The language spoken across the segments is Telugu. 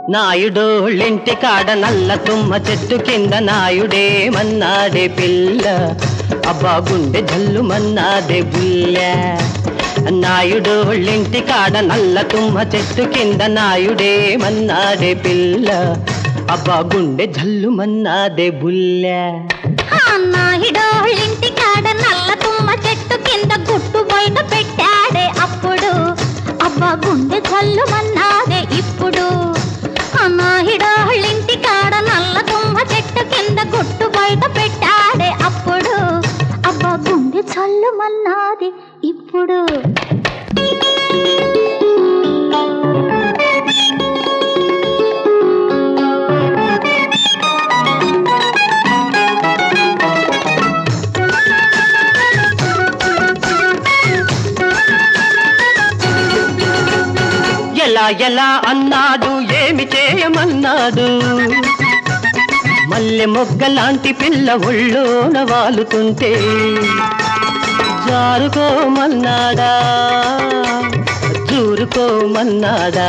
నాయుడోళ్ళింటి కాడ నల్ల తుమ్మ చెట్టు కింద నాయుడే మన్నాడే పిల్ల అబ్బా గుండె జల్లు మన్నాడే బుల్ల నాయుడోళ్ళింటి కాడ నల్ల తుమ్మ చెట్టు కింద నాయుడే మన్నాడే పిల్ల అబ్బా గుండె జల్లు మన్నాడే బుల్ల నాయుడోళ్ళింటి కాడ నల్ల తుమ్మ చెట్టు కింద గుట్టు బయట పెట్టాడే అప్పుడు అబ్బా గుండె చల్లుమన్నాదే ఇప్పుడు నాయుడోళ్ళింటి కాడ నల్ల తుమ్మ చెట్టు కింద గుట్టు బయట పెట్టాడే అప్పుడు అబ్బా గుండె చల్లుమన్నాది ఇప్పుడు ఎలా ఎలా అన్నాడు ఏమి చేయమన్నాడు మల్లె మొగ్గలాంటి పిల్ల ఒళ్ళోన వాలుతుంటే జారుకోమన్నాడా జూరుకోమన్నాడా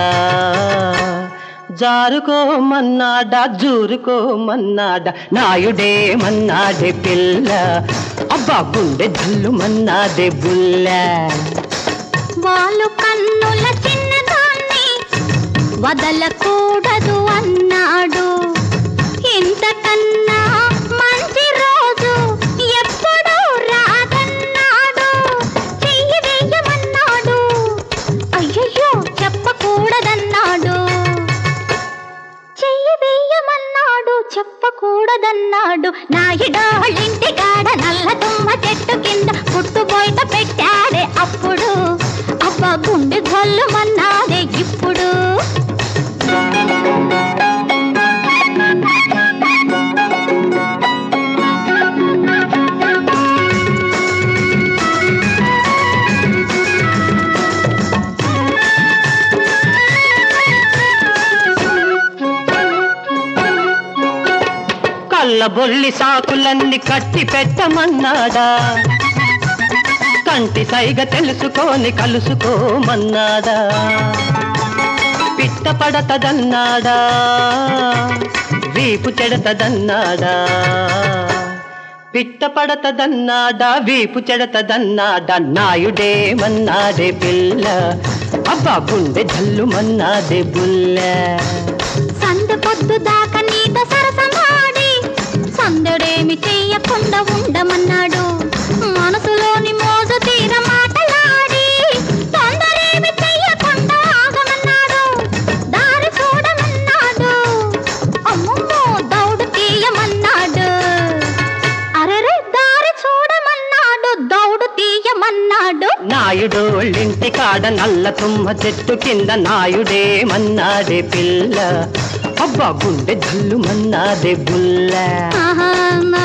జారుకోమన్నాడా జూరుకోమన్నాడా నాయుడే మన్నాడే పిల్ల అబ్బా గుండె జల్లు మన్నాడే బుల్ల వాళ్ళు కన్నుల చిన్నదాన్ని వదలకూడదు అన్నాడు ఇంతకన్నా మంచి రోజు ఎప్పుడూ రాదన్నాడు చెయ్యి వేయమన్నాడు అయ్యయ్యో చెప్పకూడదన్నాడు చెయ్యి వేయమన్నాడు చెప్పకూడదన్నాడు నాయుడోళ్ళింటి కాడ నల్ల తుమ్మ చెట్టు కింద పుట్టు బయట పెట్టాడే అప్పుడు అబ్బా గుండె జల్లుమన్నాదే ఇప్పుడు కళ్ళబొల్లి సాకులన్నీ కట్టి పెట్టమన్నాడా కంటి సైగ తెలుసుకొని కలుసుకోమన్నాడా పిట్ట పడతదన్నాడా వీపు చెడతదన్నాడా పిట్ట పడతదన్నాడా వీపు చెడతదన్నాడా నాయుడే మన్నాడే పిల్ల అబ్బా గుండె జల్లు మన్నాడే బుల్ల సందె పొద్దు దాకా నీతో సరసమాడి సందడేమి చెయ్యకుండా ఉండమన్నాడు మనసులోని మోజు తీర మాటలాడి తొందరేమి చెయ్యకుండా ఆగమన్నాడు దారి చూడమన్నాడు అమ్మమ్మో దౌడు తీయమన్నాడు అరెరే దారి చూడమన్నాడు దౌడు తీయమన్నాడు నాయుడు ఒళ్ళింటి కాడ నల్ల తుమ్మ చెట్టు కింద నాయుడే మన్నాడే పిల్ల అబ్బా గుండె జల్లు మన్నాడే బుల్ల ఆహా